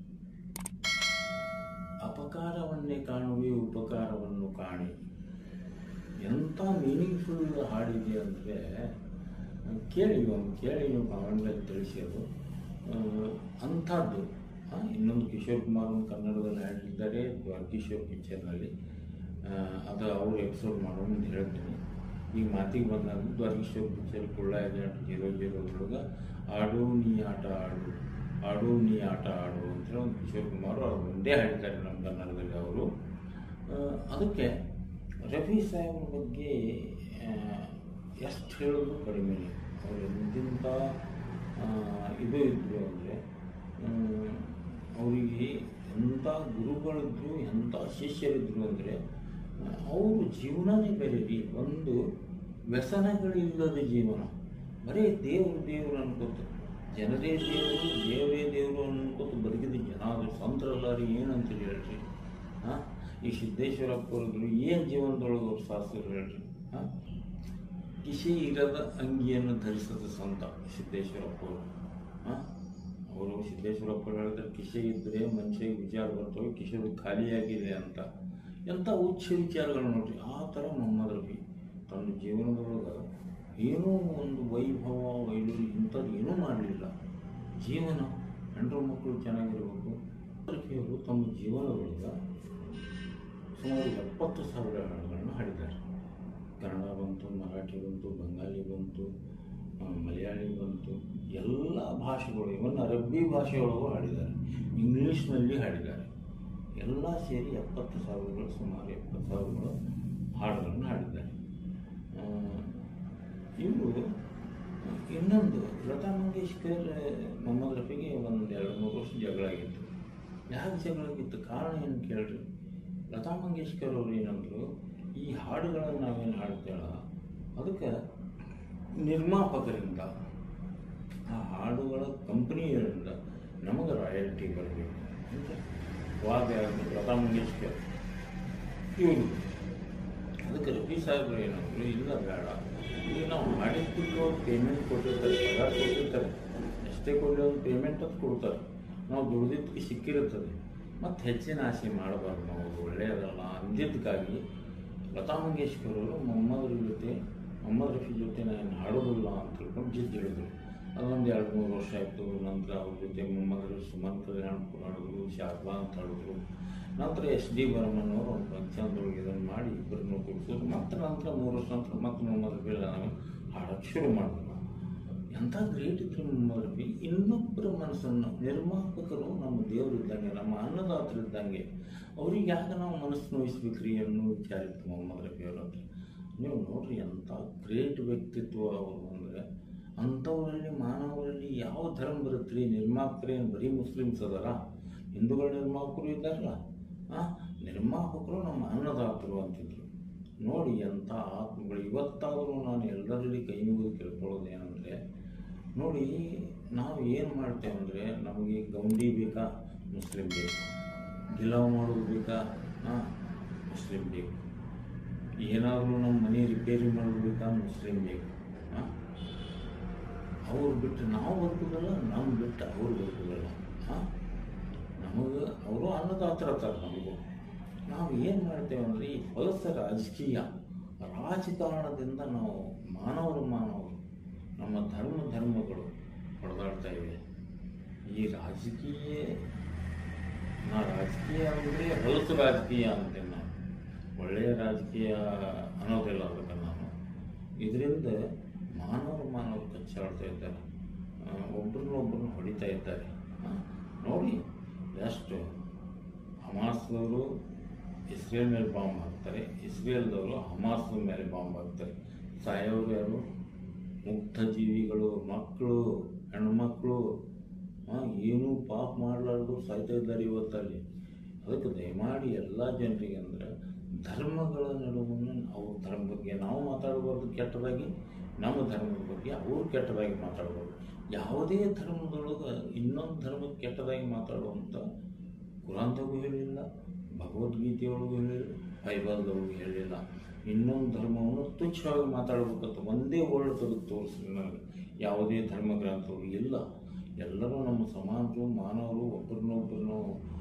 ಅಪಕಾರವನ್ನೇ ಕಾಣುವೆ ಉಪಕಾರವನ್ನು ಕಾಣಿ ಎಂಥ ಮೀನಿಂಗ್ಫುಲ್ ಹಾಡಿದೆ ಅಂದರೆ ಕೇಳಿ ಒಂದು ಕೇಳಿ ನೀವು ಕಾಮೆಂಟ್ನಲ್ಲಿ ತಿಳಿಸಿ ಅದು ಆ, ಅಂಥದ್ದು ಆ, ಇನ್ನೊಂದು ಕಿಶೋರ್ ಕುಮಾರ್ ಒಂದು ಕನ್ನಡದಲ್ಲಿ ಹಾಡಿದ್ದಾರೆ ದ್ವಾರಕೀಶೋರ್ ಪಿಕ್ಚರ್ನಲ್ಲಿ ಆ, ಅದು ಅವರು ಎಪಿಸೋಡ್ ಮಾಡೋಣ ಅಂತ ಹೇಳ್ತೀನಿ ಈಗ ಮಾತಿಗೆ ಬಂದಾಗ ದ್ವಾರಕೀಶೋರ್ ಪಿಕ್ಚರ್ ಕುಳ್ಳ ಏಜೆಂಟ್ ಜೀರೋ ಜೀರೋದ್ರೊಳಗೆ ಆಡು ನೀ ಆಟ ಆಡು ಆಡು ನೀ ಆಟ ಆಡು ಅಂತೇಳಿ ಒಂದು ಕಿಶೋರ್ ಕುಮಾರ್ ಅವ್ರು ಒಂದೇ ಹಾಡಿದ್ದಾರೆ ನಮ್ಮ ಕನ್ನಡದಲ್ಲಿ ಅವರು ಆ, ಅದಕ್ಕೆ ರಫಿ ಸಾಹೇಬ್ರ ಬಗ್ಗೆ ಎಷ್ಟು ಹೇಳಿದ್ರು ಕಡಿಮೆನೆ ಅವ್ರು ಎಂತಿಂಥ ಆ, ಇದು ಇದ್ದರು ಅಂದರೆ ಅವರಿಗೆ ಎಂಥ ಗುರುಗಳಿದ್ರು ಎಂಥ ಶಿಷ್ಯರಿದ್ದರು ಅಂದರೆ ಅವರು ಜೀವನನೇ ಬೇರೆ ರೀ ಒಂದು ವ್ಯಸನಗಳಿಲ್ಲದ ಜೀವನ ಬರೀ ದೇವರು ದೇವರು ಅನ್ಕೋತ ಜನರೇ ದೇವರು ದೇವರೇ ದೇವರು ಅನ್ಕೋತ ಬದುಕಿದ ಜನ ಅದು ಸಂತರಲ್ಲಾರಿ ಏನಂತೀರಿ ಹೇಳ್ರಿ ಹಾಂ ಈ ಸಿದ್ದೇಶ್ವರಪ್ಪ ಅವ್ರಿದ್ರು ಏನು ಜೀವನದೊಳಗೆ ಅವ್ರು ಸಾಧಿಸಿದ್ರು ಹೇಳ್ರಿ ಹಾಂ ಕಿಶೆ ಇರದ ಅಂಗಿಯನ್ನು ಧರಿಸದ ಸಂತ ಸಿದ್ದೇಶ್ವರಪ್ಪ ಅವರು ಹಾಂ ಅವರು ಸಿದ್ದೇಶ್ವರಪ್ಪ ಹೇಳಿದ್ರೆ ಕಿಶೆ ಇದ್ದರೆ ಮನುಷ್ಯಗೆ ವಿಚಾರ ಬರ್ತವೆ ಕಿಶೆದು ಖಾಲಿಯಾಗಿದೆ ಅಂತ ಎಂಥ ಉಚ್ಚ ವಿಚಾರಗಳು ನೋಡ್ರಿ ಆ ಥರ ಮೊಹಮ್ಮದ್ ರಫಿ ತನ್ನ ಜೀವನದೊಳಗೆ ಏನೂ ಒಂದು ವೈಭವ ವೈಡೂರಿ ಇಂಥದ್ದು ಏನೂ ಮಾಡಲಿಲ್ಲ ಜೀವನ ಹೆಂಡ್ರು ಮಕ್ಕಳು ಚೆನ್ನಾಗಿರ್ಬೇಕು ರಫಿಯವರು ತಮ್ಮ ಜೀವನದೊಳಗೆ ಸುಮಾರು ಎಪ್ಪತ್ತು ಸಾವಿರ ಹಾಡುಗಳನ್ನು ಹಾಡಿದ್ದಾರೆ ಕನ್ನಡ ಬಂತು ಮರಾಠಿ ಬಂತು ಬಂಗಾಲಿ ಬಂತು ಆ, ಮಲಯಾಳಿ ಬಂತು ಎಲ್ಲ ಭಾಷೆಗಳು ಇವನ್ ಅರಬ್ಬಿ ಭಾಷೆಯೊಳಗೂ ಹಾಡಿದ್ದಾರೆ ಇಂಗ್ಲೀಷ್ನಲ್ಲಿ ಹಾಡಿದ್ದಾರೆ ಎಲ್ಲ ಸೇರಿ ಎಪ್ಪತ್ತು ಸಾವಿರಗಳು ಸುಮಾರು ಎಪ್ಪತ್ತು ಸಾವಿರಗಳು ಹಾಡುಗಳನ್ನು ಹಾಡಿದ್ದಾರೆ ಆ, ಇವರು ಇನ್ನೊಂದು ಲತಾ ಮಂಗೇಶ್ಕರ್ ಮೊಹಮ್ಮದ್ ರಫಿಗೆ ಒಂದು ಎರಡು ಮೂರು ವರ್ಷ ಜಗಳ ಆಗಿತ್ತು ಯಾಕೆ ಜಗಳ ಆಗಿತ್ತು ಕಾರಣ ಏನು ಕೇಳ್ರಿ ಲತಾ ಮಂಗೇಶ್ಕರ್ ಅವರು ಏನಂದ್ರು ಈ ಹಾಡುಗಳನ್ನು ನಾವೇನು ಹಾಡ್ತೇಳ ಅದಕ್ಕೆ ನಿರ್ಮಾಪಕರಿಂದ ಆ ಹಾಡುಗಳ ಕಂಪನಿಗಳಿಂದ ನಮಗೆ ರಾಯಲ್ಟಿ ಬರಬೇಕು ಅಂತ ವಾದ ಯಾರು ಲತಾ ಮಂಗೇಶ್ಕರ್ ಇವರು ಅದಕ್ಕೆ ರಫಿ ಸಾಹೇಬ್ರು ಏನಂದ್ರು ಇಲ್ಲ ಬೇಡ ಈಗ ನಾವು ಮಾಡಿದ್ದಕ್ಕೆ ಅವ್ರು ಪೇಮೆಂಟ್ ಕೊಟ್ಟಿರ್ತಾರೆ ಪಗಾರ ಕೊಟ್ಟಿರ್ತಾರೆ ಎಷ್ಟೇ ಕೊಡಲಿ ಒಂದು ಪೇಮೆಂಟ್ ಅಂತ ಕೊಡ್ತಾರೆ ನಾವು ದುಡ್ದಿದ್ದಕ್ಕೆ ಸಿಕ್ಕಿರುತ್ತದೆ ಮತ್ತು ಹೆಚ್ಚಿನ ಆಸೆ ಮಾಡಬಾರ್ದು ನಾವು ಒಳ್ಳೆಯದಲ್ಲ ಅಂದಿದ್ದಕ್ಕಾಗಿ ಲತಾ ಮಂಗೇಶ್ಕರ್ ಅವರು ಮೊಹಮ್ಮದ್ ರಫಿ ಜೊತೆ ಮೊಹಮ್ಮದ್ ರಫಿ ಜೊತೆ ನಾನು ಹಾಡೋದಿಲ್ಲ ಅಂತ ತಿಳ್ಕೊಂಡು ಜಿದ್ದು ಹೇಳಿದ್ರು ಅದೊಂದು ಎರಡು ಮೂರು ವರ್ಷ ಆಯಿತು ನಂತರ ಅವ್ರ ಜೊತೆ ಮೊಹಮ್ಮದ್ ರಫಿ ಸುಮನ್ ಕಲ್ಯಾಣ್ಪುರ ಹಾಡಿದ್ರು ಶಾರದಾ ಅಂತ ಹಾಡಿದ್ರು ನಂತರ ಎಸ್ ಡಿ ಬರ್ಮನ್ ಅವರು ಒಂದು ಫಂಕ್ಷನ್ದೊಳಗೆ ಇದನ್ನು ಮಾಡಿ ಇಬ್ಬರನ್ನು ಕೂಡಿಸಿದ್ರು ಮತ್ತೆ ನಂತರ ಮೂರು ವರ್ಷ ನಂತರ ಮತ್ತೆ ಮೊಹಮ್ಮದ್ ರಫಿ ನಾನು ಹಾಡೋಕ್ಕೆ ಶುರು ಮಾಡಿದ್ರು ಎಂಥ ಗ್ರೇಟ್ ಇದ್ರು ಮೊಹಮ್ಮದ್ ರಫಿ ಇನ್ನೊಬ್ಬರ ಮನಸ್ಸನ್ನು ನಿರ್ಮಾಪಕರು ನಮ್ಮ ದೇವರಿದ್ದಂಗೆ ನಮ್ಮ ಅನ್ನದಾತರಿದ್ದಂಗೆ ಅವ್ರಿಗೆ ಯಾಕೆ ನಾವು ಮನಸ್ಸು ನೋಯಿಸ್ಬೇಕ್ರಿ ಅನ್ನೋ ವಿಚಾರ ಇತ್ತು ಮೊಹಮ್ಮದ್ ರಫಿ ಅವ್ರ ಹತ್ರ ನೀವು ನೋಡ್ರಿ ಎಂಥ ಗ್ರೇಟ್ ವ್ಯಕ್ತಿತ್ವ ಅವರು ಅಂದರೆ ಅಂಥವರಲ್ಲಿ ಮಾನವರಲ್ಲಿ ಯಾವ ಧರ್ಮ ಬರುತ್ತೆ ರೀ ನಿರ್ಮಾಪಕರೇನು ಬರೀ ಮುಸ್ಲಿಮ್ಸ್ ಅದಾರ ಹಿಂದೂಗಳ ನಿರ್ಮಾಪಕರು ಇದ್ದಾರಲ್ಲ ಆ ನಿರ್ಮಾಪಕರು ನಮ್ಮ ಅನ್ನದಾತರು ಅಂತಿದ್ರು ನೋಡಿ ಎಂಥ ಆತ್ಮಗಳು ಇವತ್ತಾದರೂ ನಾನು ಎಲ್ಲರಲ್ಲಿ ಕೈ ಮುಗಿದು ಕೇಳ್ಕೊಳ್ಳೋದು ಏನಂದರೆ ನೋಡಿ ನಾವು ಏನು ಮಾಡ್ತೇವೆ ಅಂದರೆ ನಮಗೆ ಗೌಂಡಿ ಬೇಕಾ ಮುಸ್ಲಿಂ ಬೇಕು ಗಿಲಾವ್ ಮಾಡೋದು ಬೇಕಾ ಹಾಂ ಮುಸ್ಲಿಂ ಬೇಕು ಏನಾದರೂ ನಮ್ಮ ಮನೆ ರಿಪೇರಿ ಮಾಡೋದು ಬೇಕಾ ಮುಸ್ಲಿಂ ಬೇಕು ಹಾಂ ಅವ್ರು ಬಿಟ್ಟು ನಾವು ಬದುಕೋದಲ್ಲ ನಮ್ಮ ಬಿಟ್ಟು ಅವ್ರು ಬದುಕೋದಲ್ಲ ಹಾಂ ನಮಗೆ ಅವರು ಅನ್ನದಾತರತ್ತಾರೆ ನಮಗೂ ನಾವು ಏನು ಮಾಡ್ತೇವೆ ಅಂದರೆ ಈ ಹೊಲಸ ರಾಜಕೀಯ ರಾಜಕಾರಣದಿಂದ ನಾವು ಮಾನವರು ಮಾನವರು ನಮ್ಮ ಧರ್ಮ ಧರ್ಮಗಳು ಹೊಡೆದಾಡ್ತಾ ಇವೆ ಈ ರಾಜಕೀಯ ನಾ ರಾಜಕೀಯ ಅಂದರೆ ಹೊಲಸು ರಾಜಕೀಯ ಅಂತೇನೆ ನಾನು ಒಳ್ಳೆಯ ರಾಜಕೀಯ ಅನ್ನೋದಿಲ್ಲ ಅದಕ್ಕೆ ನಾನು ಇದರಿಂದ ಮಾನವರು ಮಾನವರು ಕಚ್ಚಾಡ್ತಾ ಇದ್ದಾರೆ ಒಬ್ಬರನ್ನೊಬ್ಬರನ್ನ ಹೊಡಿತಾ ಇದ್ದಾರೆ ಆ, ನೋಡಿ ಎಷ್ಟು ಹಮಾಸ್ದವರು ಇಸ್ರೇಲ್ ಮೇಲೆ ಬಾಂಬ್ ಹಾಕ್ತಾರೆ ಇಸ್ರೇಲ್ದವರು ಹಮಾಸ್ ಮೇಲೆ ಬಾಂಬ್ ಹಾಕ್ತಾರೆ ಸಾಯೋರು ಯಾರು ಮುಗ್ಧ ಜೀವಿಗಳು ಮಕ್ಕಳು ಹೆಣ್ಮಕ್ಳು ಆ, ಏನೂ ಪಾಪ ಮಾಡಲಾರ್ದು ಸಾಯ್ತಾ ಇದ್ದಾರೆ ಇವತ್ತಲ್ಲಿ ಅದಕ್ಕೆ ದಯಮಾಡಿ ಎಲ್ಲ ಜನರಿಗೆ ಅಂದರೆ ಧರ್ಮಗಳ ನಡುವನ್ನು ಅವ್ರ ಧರ್ಮದ ಬಗ್ಗೆ ನಾವು ಮಾತಾಡಬಾರ್ದು ಕೆಟ್ಟದಾಗಿ ನಮ್ಮ ಧರ್ಮದ ಬಗ್ಗೆ ಅವರು ಕೆಟ್ಟದಾಗಿ ಮಾತಾಡ್ಬಾರ್ದು ಯಾವುದೇ ಧರ್ಮದೊಳಗೆ ಇನ್ನೊಂದು ಧರ್ಮಕ್ಕೆ ಕೆಟ್ಟದಾಗಿ ಮಾತಾಡುವಂಥ ಕುರಾನ್ದಾಗೂ ಹೇಳಿಲ್ಲ ಭಗವದ್ಗೀತೆಯೊಳಗೂ ಹೇಳಿಲ್ಲ ಬೈಬಲ್ದೊಳಗೂ ಹೇಳಿಲ್ಲ ಇನ್ನೊಂದು ಧರ್ಮವನ್ನು ತುಚ್ಛವಾಗಿ ಮಾತಾಡಬೇಕಂತ ಒಂದೇ ವರ್ಡ್ ತೆಗೆದು ತೋರಿಸ್ರಿ ನನಗೆ ಯಾವುದೇ ಧರ್ಮ ಗ್ರಂಥವು ಇಲ್ಲ ಎಲ್ಲರೂ ನಮ್ಮ ಸಮಾಜವು ಮಾನವರು ಒಬ್ಬರನ್ನೊಬ್ಬರನ್ನು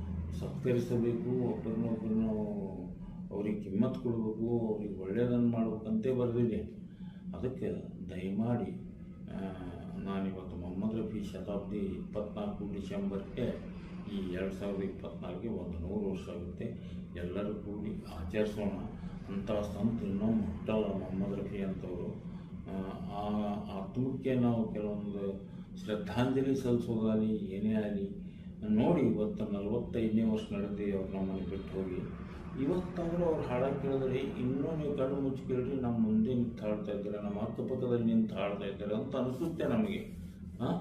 ಸತ್ಕರಿಸಬೇಕು ಒಬ್ಬರನ್ನೊಬ್ಬರನ್ನು ಅವ್ರಿಗೆ ಕಿಮ್ಮತ್ತು ಕೊಡಬೇಕು ಅವ್ರಿಗೆ ಒಳ್ಳೆಯದನ್ನು ಮಾಡ್ಬೇಕಂತೇ ಬರೆದಿದೆ ಅದಕ್ಕೆ ದಯಮಾಡಿ ಆ, ನಾನಿವತ್ತು ಮೊಹಮ್ಮದ್ ರಫಿ ಶತಾಬ್ದಿ ಇಪ್ಪತ್ನಾಲ್ಕು ಡಿಸೆಂಬರ್ಗೆ ಈ ಎರಡು ಸಾವಿರದ ಇಪ್ಪತ್ನಾಲ್ಕಿಗೆ ಒಂದು ನೂರು ವರ್ಷ ಆಗುತ್ತೆ ಎಲ್ಲರೂ ಕೂಡಿ ಆಚರಿಸೋಣ ಅಂಥ ಸಂತ ಇನ್ನೊಮ್ಮೆ ಹುಟ್ಟಲ್ಲ ಮೊಹಮ್ಮದ್ ರಫಿ ಅಂತವರು ಆ, ಆ ಆತ್ಮಕ್ಕೆ ನಾವು ಕೆಲವೊಂದು ಶ್ರದ್ಧಾಂಜಲಿ ಸಲ್ಲಿಸೋದಾಗಲಿ ಏನೇ ಆಗಲಿ ನೋಡಿ ಇವತ್ತು ನಲವತ್ತೈದನೇ ವರ್ಷ ನಡೆದು ಅವ್ರು ನಮ್ಮನ್ನು ಬಿಟ್ಟು ಹೋಗಿ ಇವತ್ತಾದರೂ ಅವ್ರು ಹಾಡಕ್ಕೆ ಕೇಳಿದ್ರೆ ಇನ್ನೂ ನೀವು ಕಣ್ಣು ಮುಚ್ಚಿ ಕೇಳ್ರಿ ನಮ್ಮ ಮುಂದೆ ನಿಂತು ಹಾಡ್ತಾ ಇದ್ದಾರೆ ನಮ್ಮ ಅಕ್ಕಪಕ್ಕದಲ್ಲಿ ನಿಂತು ಹಾಡ್ತಾ ಇದ್ದಾರೆ ಅಂತ ಅನಿಸುತ್ತೆ ನಮಗೆ ಹಾಂ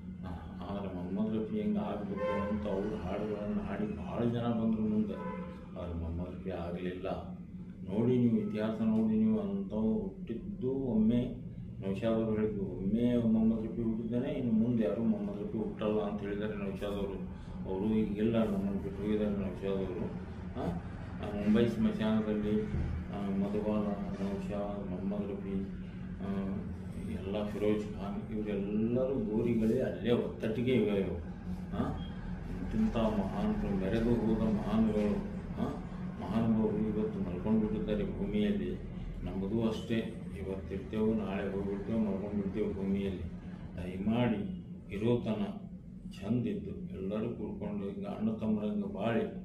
ಆದರೆ ಮೊಹಮ್ಮದ್ ರಫಿ ಹೆಂಗೆ ಆಗಬೇಕು ಅಂತ ಅವ್ರು ಹಾಡುಗಳನ್ನು ಹಾಡಿ ಭಾಳ ಜನ ಬಂದರು ಮುಂದೆ ಆದರೆ ಮೊಹಮ್ಮದ್ ರಫಿ ಆಗಲಿಲ್ಲ ನೋಡಿ ನೀವು ಇತಿಹಾಸ ನೋಡಿ ನೀವು ಅಂಥವು ಹುಟ್ಟಿದ್ದು ಒಮ್ಮೆ ನೌಶಾದ್ ಅವರು ಹೇಳಿದ್ರು ಒಮ್ಮೆ ಮೊಹಮ್ಮದ್ ರಫಿ ಹುಟ್ಟಿದ್ದಾನೆ ಇನ್ನು ಮುಂದೆ ಯಾರೂ ಮೊಹಮ್ಮದ್ ರಫಿ ಹುಟ್ಟಲ್ಲ ಅಂತ ಹೇಳಿದ್ದಾರೆ ನೌಶಾದ್ ಅವರು ಅವರು ಈಗೆಲ್ಲ ನಮ್ಮನ್ನು ಬಿಟ್ಟು ಹೋಗಿದ್ದಾರೆ ನೌಶಾದ್ ಅವರು ಆ, ಆ ಮುಂಬೈ ಸ್ಮಶಾನದಲ್ಲಿ ಆ, ಮಧುಬಾಲ ನೌಶಾದ್ ಮೊಹಮ್ಮದ್ ರಫಿ ಆ, ಎಲ್ಲ ಫಿರೋಜ್ ಖಾನ್ ಇವರೆಲ್ಲರೂ ಗೋರಿಗಳೇ ಅಲ್ಲೇ ಒತ್ತಟ್ಟಿಗೆ ಇವೆ ಇವು ಆ, ಇಂತಿಂಥ ಮಹಾನ್ಗಳು ಮೆರೆದು ಹೋದ ಮಹಾನ್ಗಳು ಆ, ಮಹಾನುಭಾವರು ಇವತ್ತು ಮಲ್ಕೊಂಡು ಬಿಟ್ಟಿದ್ದಾರೆ ಭೂಮಿಯಲ್ಲಿ ನಮ್ಮದು ಅಷ್ಟೇ ಇವತ್ತಿರ್ತೇವೆ ನಾಳೆ ಹೋಗ್ಬಿಡ್ತೇವೆ ಮಲ್ಕೊಂಡು ಬಿಡ್ತೇವೆ ಭೂಮಿಯಲ್ಲಿ ದಯಮಾಡಿ ಇರೋ ತನ ಚಂದಿದ್ದು ಎಲ್ಲರೂ ಕೂಡ್ಕೊಂಡು ಹಿಂಗೆ ಅಣ್ಣ ತಮ್ಮರಂಗೆ ಬಾಳಿ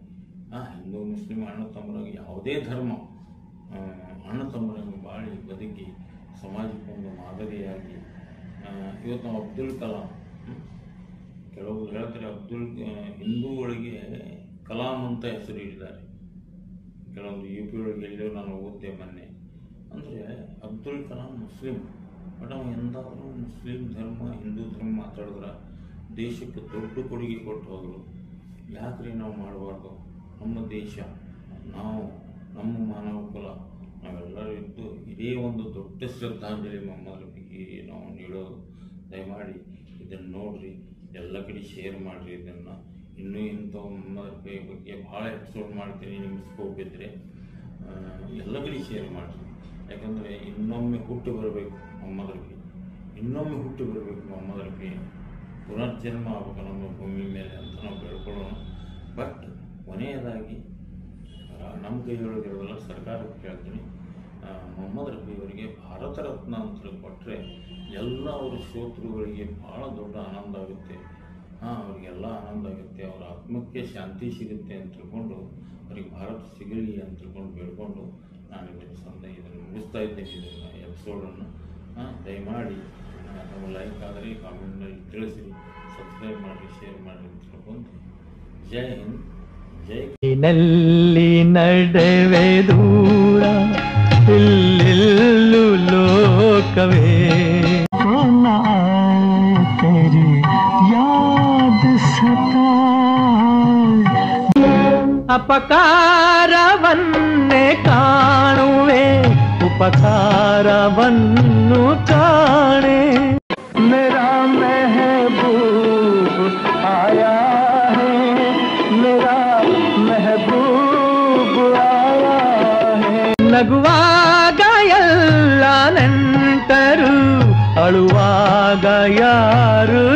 ಆ ಹಿಂದೂ ಮುಸ್ಲಿಂ ಅಣ್ಣ ತಮ್ಮರಾಗಿ ಯಾವುದೇ ಧರ್ಮ ಆ, ಅಣ್ಣ ತಮ್ಮರಾಗಿ ಬಾಳಿ ಬದುಕಿ ಸಮಾಜಕ್ಕೆ ಒಂದು ಮಾದರಿಯಾಗಿ ಆ, ಇವತ್ತು ನಾವು ಅಬ್ದುಲ್ ಕಲಾಂ ಹ್ಮ್? ಕೆಲವರು ಹೇಳ್ತಾರೆ ಅಬ್ದುಲ್ ಆ, ಹಿಂದೂಗಳಿಗೆ ಕಲಾಂ ಅಂತ ಹೆಸರು ಇಟ್ಟಿದ್ದಾರೆ ಕೆಲವೊಂದು ಯು ಪಿ ಒಳಗೆ ಎಲ್ಲೋ ನಾನು ಓದಿದೆ ಮೊನ್ನೆ ಅಂದರೆ ಅಬ್ದುಲ್ ಕಲಾಂ ಮುಸ್ಲಿಂ ಬಟ್ ಅವ ಎಂದಾದರೂ ಮುಸ್ಲಿಂ ಧರ್ಮ ಹಿಂದೂ ಧರ್ಮ ಮಾತಾಡಿದ್ರೆ ದೇಶಕ್ಕೆ ದೊಡ್ಡ ಕೊಡುಗೆ ಕೊಟ್ಟು ಹೋದರು ಯಾಕ್ರಿ ನಾವು ಮಾಡಬಾರ್ದು ನಮ್ಮ ದೇಶ ನಾವು ನಮ್ಮ ಮಾನವ ಕುಲ ನಾವೆಲ್ಲರೂ ಇದ್ದು ಇದೇ ಒಂದು ದೊಡ್ಡ ಶ್ರದ್ಧಾಂಜಲಿ ಮೊಹಮ್ಮದ್ ರಫಿಗೆ ನಾವು ನೀಡೋದು ದಯಮಾಡಿ ಇದನ್ನು ನೋಡ್ರಿ ಎಲ್ಲ ಕಡೆ ಶೇರ್ ಮಾಡಿರಿ ಇದನ್ನು ಇನ್ನೂ ಇಂಥ ಮೊಹಮ್ಮದ್ ರಫಿ ಬಗ್ಗೆ ಭಾಳ ಎಪಿಸೋಡ್ ಮಾಡ್ತೀನಿ ನಿಮ್ಗೆ ಸ್ಕೋಪ್ ಇದ್ದರೆ ಆ, ಎಲ್ಲ ಕಡೆ ಶೇರ್ ಮಾಡಿರಿ ಯಾಕಂದರೆ ಇನ್ನೊಮ್ಮೆ ಹುಟ್ಟು ಬರಬೇಕು ಮೊಹಮ್ಮದ್ ರಫಿ ಇನ್ನೊಮ್ಮೆ ಹುಟ್ಟು ಬರಬೇಕು ಮೊಹಮ್ಮದ್ ರಫಿ ಪುನರ್ಜನ್ಮ ಆಗಬೇಕು ನಮ್ಮ ಭೂಮಿ ಮೇಲೆ ಅಂತ ನಾವು ಬೇಡ್ಕೊಳ್ಳೋಣ ಬಟ್ ಕೊನೆಯದಾಗಿ ಆ, ನಮ್ಮ ಕೈಯೊಳಗಿರೋದೆಲ್ಲ ಸರ್ಕಾರಕ್ಕೆ ಕೇಳ್ತೀನಿ ಆ, ಮೊಹಮ್ಮದ್ ರಫಿ ಅವರಿಗೆ ಭಾರತ ರತ್ನ ಅಂತ ಕೊಟ್ಟರೆ ಎಲ್ಲ ಅವರ ಶ್ರೋತೃಗಳಿಗೆ ಭಾಳ ದೊಡ್ಡ ಆನಂದ ಆಗುತ್ತೆ ಹಾಂ ಅವರಿಗೆಲ್ಲ ಆನಂದ ಆಗುತ್ತೆ ಅವರ ಆತ್ಮಕ್ಕೆ ಶಾಂತಿ ಸಿಗುತ್ತೆ ಅಂತ ತಿಳ್ಕೊಂಡು ಅವ್ರಿಗೆ ಭಾರತ ಸಿಗಲಿ ಅಂತ ತಿಳ್ಕೊಂಡು ಬೇಡ್ಕೊಂಡು ನಾನು ಇವತ್ತು ಸಂದೆ ಇದನ್ನು ಮುಗಿಸ್ತಾ ಇದ್ದೇನೆ ಇದನ್ನು ಎಪಿಸೋಡನ್ನು ಹಾಂ ದಯಮಾಡಿ ಆ, ನಮ್ಮ ಲೈಕ್ ಆದರೆ ಕಾಮೆಂಟ್ನಲ್ಲಿ ತಿಳಿಸಿರಿ ಸಬ್ಸ್ಕ್ರೈಬ್ ಮಾಡಿರಿ ಶೇರ್ ಮಾಡಿರಿ ಅಂತ ತಿಳ್ಕೊಂಡು ಜೈ ಹಿಂದ್ ಜೈ ನಲ್ಲಿ ನಡೆವೆ ದೂರ ಇಲ್ಲೆಲ್ಲು ಲೋಕವೇ तेरी याद ಅಪಕಾರವನ್ನೇ ಕಾಣುವೆ ಉಪಕಾರವನ್ನು ಕಾಣೆ मेरा महबूब आया है मेरा महबूब आया है ನಗುವಾಗ ಎಲ್ಲ ನೆಂಟರು ಅಳುವಾಗ ಯಾರು